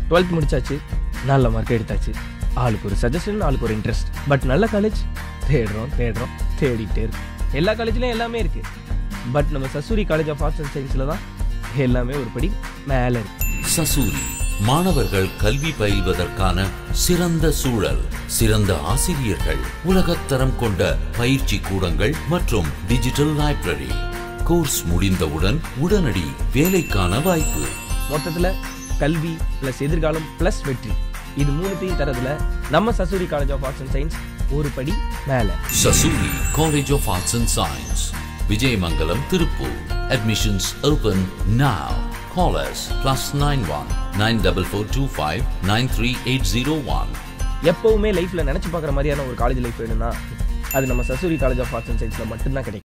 twelfth முடிச்சாச்சு நல்ல mark எடுத்தாச்சு ஆளுக்கு ஒரு சஜஷன் ஆளுக்கு ஒரு இன்ட்ரெஸ்ட் பட் நல்ல காலேஜ் தேடுறோம் தேடுறோம் தேடிட்டே இருக்கோம் எல்லா காலேஜ்லயும் எல்லாமே இருக்கு பட் நம்ம Sasuri college of arts and சயின்ஸில் தான் எல்லாமே ஒரு படி மேலே இருக்கு சசூரி மாணவர்கள் கல்வி பயில்வதற்கான சிறந்த சூழல் சிறந்த ஆசிரியர்கள் உலகத்தரம் கொண்ட பயிற்சி கூடங்கள் மற்றும் டிஜிட்டல் லைப்ரரி கோர்ஸ் முடிந்தவுடன் உடனடி வேலைக்கான வாய்ப்பு மொத்தத்தில் கல்வி ப்ளஸ் எதிர்காலம் ப்ளஸ் வெற்றி இது மூணுத்தையும் தரதுல நம்ம Sasuri college of arts and science ஒரு படி மேலே Sasuri college of arts and science Vijayamangalam Tiruppur admissions open now call us plus 91 94425 93801 எப்பவுமே லைஃப்ல நினைச்சு பார்க்குற மாதிரியான ஒரு காலேஜ் லைஃப் வேணும்னா அது நம்ம Sasuri college of arts and சயின்ஸில் மட்டும்தான் கிடைக்கும்